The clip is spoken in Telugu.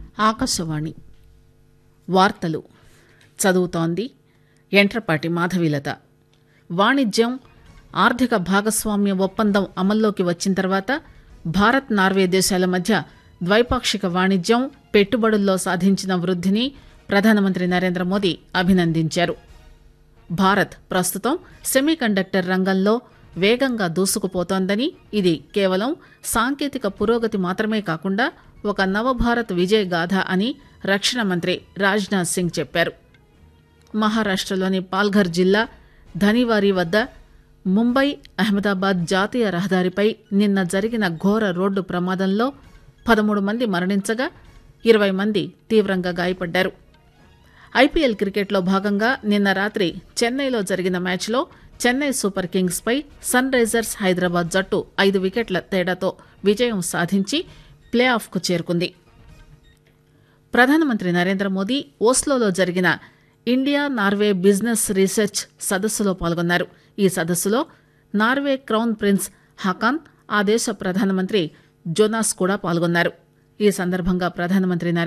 ఆకాశవాణి వార్తలు చదువుతోంది ఎంట్రపాటి మాధవీలత వాణిజ్యం ఆర్థిక భాగస్వామ్య ఒప్పందం అమల్లోకి వచ్చిన తర్వాత భారత్ నార్వే దేశాల మధ్య ద్వైపాక్షిక వాణిజ్యం పెట్టుబడుల్లో సాధించిన వృద్ధిని ప్రధానమంత్రి నరేంద్ర మోదీ అభినందించారు భారత్ ప్రస్తుతం సెమీకండక్టర్ రంగంలో వేగంగా దూసుకుపోతోందని ఇది కేవలం సాంకేతిక పురోగతి మాత్రమే కాకుండా ఒక నవభారత్ విజయ గాథ అని రక్షణ మంత్రి రాజ్నాథ్ సింగ్ చెప్పారు మహారాష్టలోని పాల్ఘర్ జిల్లా ధనివారి వద్ద ముంబై అహ్మదాబాద్ జాతీయ రహదారిపై నిన్న జరిగిన ఘోర రోడ్డు ప్రమాదంలో పదమూడు మంది మరణించగా ఇరవై మంది తీవ్రంగా గాయపడ్డారు ఐపీఎల్ క్రికెట్లో భాగంగా నిన్న రాత్రి చెన్నైలో జరిగిన మ్యాచ్లో చెన్నై సూపర్ కింగ్స్ పై సన్ రైజర్స్ హైదరాబాద్ జట్టు ఐదు వికెట్ల తేడాతో విజయం సాధించి ప్లే ఆఫ్కు చేరుకుంది ప్రధానమంత్రి నరేంద్ర మోదీ ఓస్లోలో జరిగిన ఇండియా నార్వే బిజినెస్ రీసెర్చ్ సదస్సులో పాల్గొన్నారు ఈ సదస్సులో నార్వే క్రౌన్ ప్రిన్స్ హకాన్ ఆ దేశ ప్రధానమంత్రి జోనాస్ కూడా పాల్గొన్నారు ఈ సందర్భంగా ప్రధానమంత్రి నరేంద్ర